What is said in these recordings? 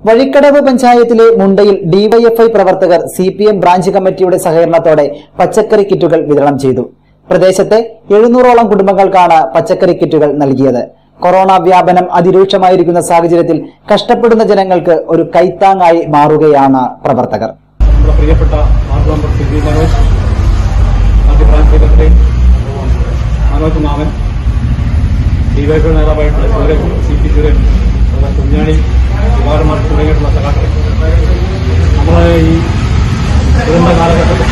വഴിക്കടവ് പഞ്ചായത്തിലെ മുണ്ടയിൽ ഡിവൈഎഫ്ഐ പ്രവർത്തകർ സി പി എം ബ്രാഞ്ച് കമ്മിറ്റിയുടെ സഹകരണത്തോടെ പച്ചക്കറി കിറ്റുകൾ വിതരണം ചെയ്തു പ്രദേശത്തെ എഴുന്നൂറോളം കുടുംബങ്ങൾക്കാണ് പച്ചക്കറി കിറ്റുകൾ നൽകിയത് കൊറോണ വ്യാപനം അതിരൂക്ഷമായിരിക്കുന്ന സാഹചര്യത്തിൽ കഷ്ടപ്പെടുന്ന ജനങ്ങൾക്ക് ഒരു കൈത്താങ്ങായി മാറുകയാണ് പ്രവർത്തകർ നമ്മുടെ പ്രിയപ്പെട്ട ward member C P Manoj മറ്റ് branch secretary Manoj Maman DYFI നേതാവായിട്ടുള്ള സൂരജ് സി പി സുരേഷ് അതുപോലെ കുഞ്ഞാണി കുമാരന്മാർ തുടങ്ങിയിട്ടുള്ള സഖാക്കൾ നമ്മളെ ഈ ദുരന്ത കാലഘട്ടത്തിൽ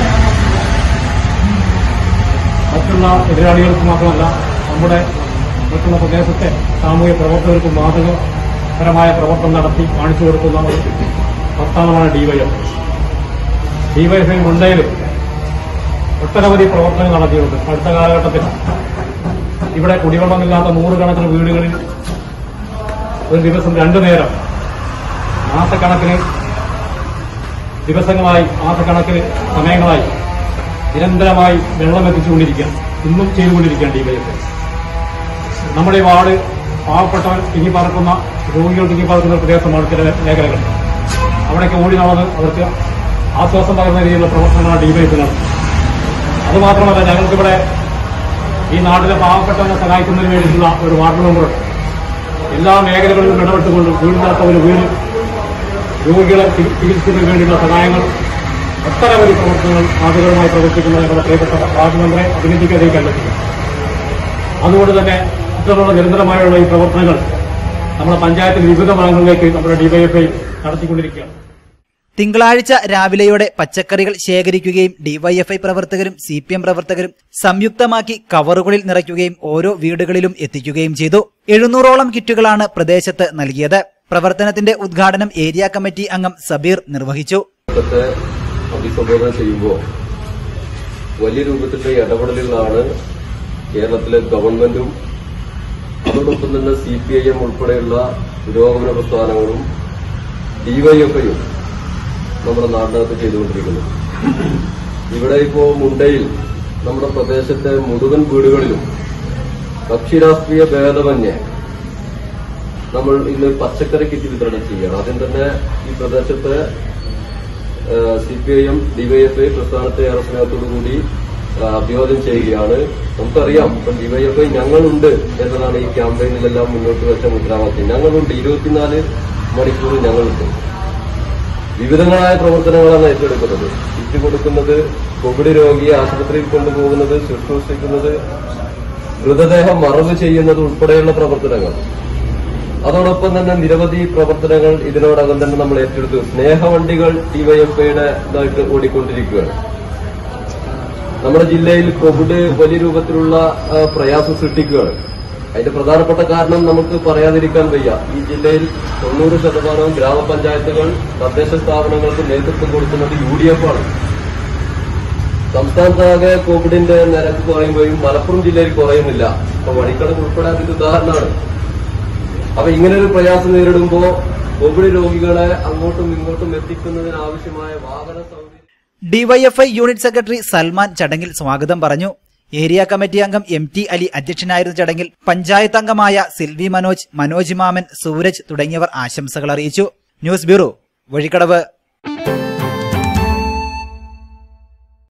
മറ്റുള്ള എതിരാളികൾക്ക് മാത്രമല്ല നമ്മുടെ മറ്റുള്ള പ്രദേശത്തെ സാമൂഹ്യ പ്രവർത്തകർക്കും മാതൃകപരമായ പ്രവർത്തനം നടത്തി കാണിച്ചു കൊടുക്കുന്ന ഒരു പ്രസ്ഥാനമാണ് ഡിവൈഎഫ് ഡിവൈഎഫ്ഐ മുണ്ടയിൽ ഒട്ടനവധി പ്രവർത്തനങ്ങൾ നടത്തിയിട്ടുണ്ട് അടുത്ത കാലഘട്ടത്തിൽ ഇവിടെ കുടിവെള്ളമില്ലാത്ത നൂറുകണക്കിന് വീടുകളിൽ ഒരു ദിവസം രണ്ടു നേരം മാസക്കണക്കിന് ദിവസങ്ങളായി മാസക്കണക്കിന് സമയങ്ങളായി നിരന്തരമായി വെള്ളം എത്തിച്ചുകൊണ്ടിരിക്കുകയാണ് ഇന്നും ചെയ്തുകൊണ്ടിരിക്കുകയാണ് ഡിവൈഎഫ്ഐ നമ്മുടെ ഈ വാർഡ് പാവപ്പെട്ടവർ തിങ്ങിപ്പാർക്കുന്ന രോഗികൾ തിങ്ങിപ്പാർക്കുന്ന ഒരു പ്രദേശമാണ് ചില മേഖലകൾ അവിടേക്ക് ഓടി നടന്ന് അവർക്ക് ആശ്വാസം പകർന്ന രീതിയിലുള്ള പ്രവർത്തനങ്ങളാണ് ഡിവൈഎഫ് നടത്തുന്നത് അതുമാത്രമല്ല ഞങ്ങൾക്കിവിടെ ഈ നാട്ടിലെ പാവപ്പെട്ടവരെ സഹായിക്കുന്നതിന് വേണ്ടിയിട്ടുള്ള ഒരു വാർഡ് മെമ്പറുണ്ട് എല്ലാ മേഖലകളിലും ഇടപെട്ടുകൊണ്ടും വീടില്ലാത്ത ഒരു വീട് രോഗികളെ ചി- ചികിത്സിക്കുന്നതിന് വേണ്ടിയുള്ള സഹായങ്ങൾ ഒട്ടനവധി പ്രവർത്തനങ്ങൾ മാതൃകമായി പ്രവർത്തിക്കുന്ന ഞങ്ങളുടെ പ്രിയപ്പെട്ട വാർഡ് മെമ്പറെ അഭിനന്ദിക്കാതെ കണ്ടെത്തുന്നു അതുകൊണ്ട് തന്നെ ഇത്തരത്തിലുള്ള നിരന്തരമായുള്ള ഈ പ്രവർത്തനങ്ങൾ നമ്മുടെ പഞ്ചായത്തിന്റെ വിവിധ ഭാഗങ്ങളിലേക്ക് നമ്മുടെ ഡിവൈഎഫ്ഐ നടത്തിക്കൊണ്ടിരിക്കുകയാണ് തിങ്കളാഴ്ച രാവിലെയോടെ പച്ചക്കറികൾ ശേഖരിക്കുകയും ഡിവൈഎഫ്ഐ പ്രവർത്തകരും സി പി എം പ്രവർത്തകരും സംയുക്തമാക്കി കവറുകളിൽ നിറയ്ക്കുകയും ഓരോ വീടുകളിലും എത്തിക്കുകയും ചെയ്തു എഴുന്നൂറോളം കിറ്റുകളാണ് പ്രദേശത്ത് നൽകിയത് പ്രവർത്തനത്തിന്റെ ഉദ്ഘാടനം ഏരിയ കമ്മിറ്റി അംഗം സബീർ നിർവഹിച്ചു ത്തെ അഭിസംബോധന ചെയ്യുമ്പോൾ വലിയ രൂപത്തിലുള്ള ഇടപെടലുകളാണ് കേരളത്തിലെ ഗവൺമെന്റും അതോടൊപ്പം തന്നെ സി പി ഐ എം ഉൾപ്പെടെയുള്ള പുരോഗമന പ്രസ്ഥാനങ്ങളും ഡിവൈഎഫ്ഐയും നമ്മുടെ നാടിനകത്ത് ചെയ്തുകൊണ്ടിരിക്കുന്നത് ഇവിടെ ഇപ്പോ മുണ്ടയിൽ നമ്മുടെ പ്രദേശത്തെ മുഴുവൻ വീടുകളിലും കക്ഷി രാഷ്ട്രീയ ഭേദമന്യേ നമ്മൾ ഇന്ന് പച്ചക്കറി കിറ്റ് വിതരണം ചെയ്യുകയാണ് ആദ്യം തന്നെ ഈ പ്രദേശത്തെ C P I M DYFI പ്രസ്ഥാനത്തെ ഏറെ സ്നേഹത്തോടുകൂടി ആ, അഭിവാദ്യം ചെയ്യുകയാണ് നമുക്കറിയാം ഇപ്പം ഡിവൈഎഫ്ഐ ഞങ്ങളുണ്ട് എന്നതാണ് ഈ ക്യാമ്പയിനിലെല്ലാം മുന്നോട്ട് വെച്ച മുദ്രാവാക്യം ഞങ്ങളുണ്ട് ഇരുപത്തിനാല് മണിക്കൂർ ഞങ്ങളുണ്ട് വിവിധങ്ങളായ പ്രവർത്തനങ്ങളാണ് ഏറ്റെടുക്കുന്നത് കിറ്റ് കൊടുക്കുന്നത് കോവിഡ് രോഗിയെ ആശുപത്രിയിൽ കൊണ്ടുപോകുന്നത് ശുശ്രൂഷിക്കുന്നത് മൃതദേഹം മറവ് ചെയ്യുന്നത് ഉൾപ്പെടെയുള്ള പ്രവർത്തനങ്ങൾ അതോടൊപ്പം തന്നെ നിരവധി പ്രവർത്തനങ്ങൾ ഇതിനോടകം തന്നെ നമ്മൾ ഏറ്റെടുത്തു സ്നേഹവണ്ടികൾ ഡിവൈഎഫ്ഐയുടെ ഇതായിട്ട് ഓടിക്കൊണ്ടിരിക്കുകയാണ് നമ്മുടെ ജില്ലയിൽ കോവിഡ് വലിയ രൂപത്തിലുള്ള ആ, പ്രയാസം സൃഷ്ടിക്കുകയാണ് അതിന്റെ പ്രധാനപ്പെട്ട കാരണം നമുക്ക് പറയാതിരിക്കാൻ വയ്യ ഈ ജില്ലയിൽ തൊണ്ണൂറ് ശതമാനവും ഗ്രാമപഞ്ചായത്തുകൾ തദ്ദേശ സ്ഥാപനങ്ങൾക്ക് നേതൃത്വം കൊടുക്കുന്നത് യു ഡി എഫ് ആണ് സംസ്ഥാനത്താകെ കോവിഡിന്റെ നിരക്ക് കുറയുമ്പോഴും മലപ്പുറം ജില്ലയിൽ കുറയുന്നില്ല അപ്പൊ വഴിക്കടവ് ഉൾപ്പെടെ അതിന്റെ ഉദാഹരണമാണ് അപ്പൊ ഇങ്ങനെ ഒരു പ്രയാസം നേരിടുമ്പോ കോവിഡ് രോഗികളെ അങ്ങോട്ടും ഇങ്ങോട്ടും എത്തിക്കുന്നതിന് ആവശ്യമായ വാഹന സൗകര്യം ഡിവൈഎഫ്ഐ യൂണിറ്റ് സെക്രട്ടറി സൽമാൻ ചടങ്ങിൽ സ്വാഗതം പറഞ്ഞു ഏരിയ കമ്മിറ്റി അംഗം എം ടി അലി അധ്യക്ഷനായിരുന്ന ചടങ്ങിൽ പഞ്ചായത്ത് അംഗമായ സിൽവി മനോജ് മനോജ് മാമൻ സൂരജ് തുടങ്ങിയവർ ആശംസകൾ അറിയിച്ചു ന്യൂസ് ബ്യൂറോ വഴിക്കടവ്